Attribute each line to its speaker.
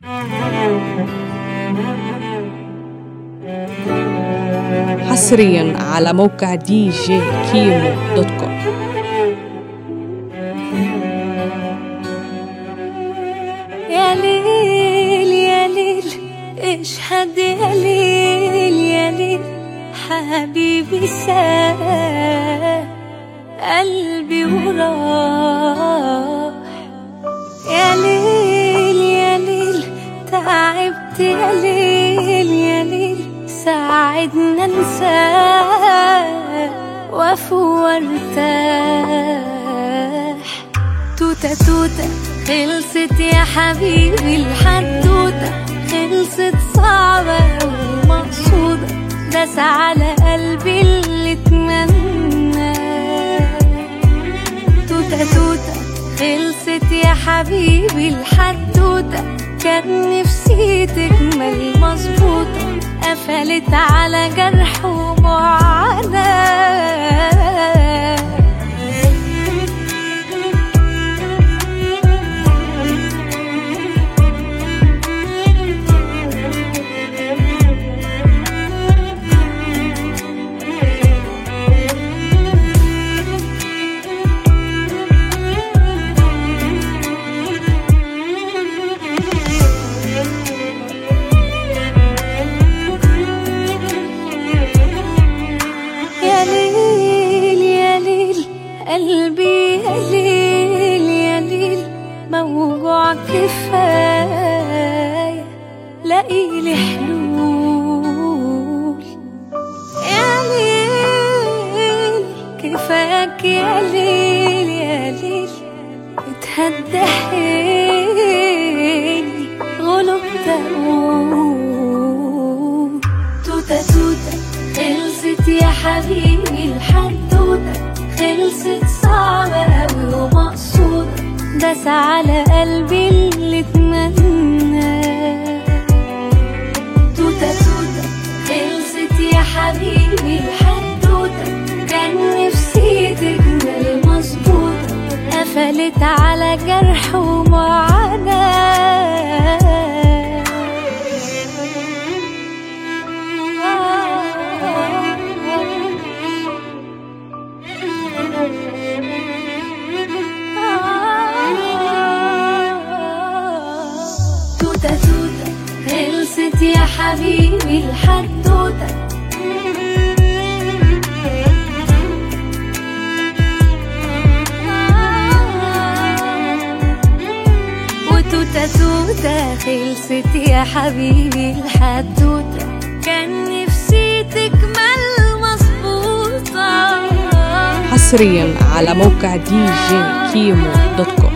Speaker 1: حصريا على موقع دي جي كيمو دوت كوم
Speaker 2: يا ليل يا ليل اشهد يا ليل يا ليل حبيبي ساب قلبي وراح يا ليل يا ليل تعبت يا ليل يا ليل ساعدنا انساه وافو وارتاح توتة توتة خلصت يا حبيبي الحدوتة خلصت صعبة ومقصودة داس على قلبي اللي اتمنى توتة توتة خلصت يا حبيبي الحدوتة كان نفسي تكمل مظبوطة قفلت على جرح ومعاناة يا ليل يا ليل قلبي يا ليل يا ليل موجوع كفاية لاقي لي حلول يا ليل كفاك يا ليل يا ليل اتهدى حيلي غلب داود توتة توتة خلصت يا حبيبي الحدوتة خلصت صعبة أوي ومقصودة داس على قلبي اللي اتمنى توتة توتة خلصت يا حبيبي الحدوتة كان نفسي تكمل مظبوطة قفلت على جرح ومعاناة توتة توتة خلصت يا حبيبي الحدوتة وتوتة توتة خلصت يا حبيبي الحدوتة كان نفسي تكمل مظبوطة
Speaker 1: حصريا على موقع دي جي كيمو دوت كوم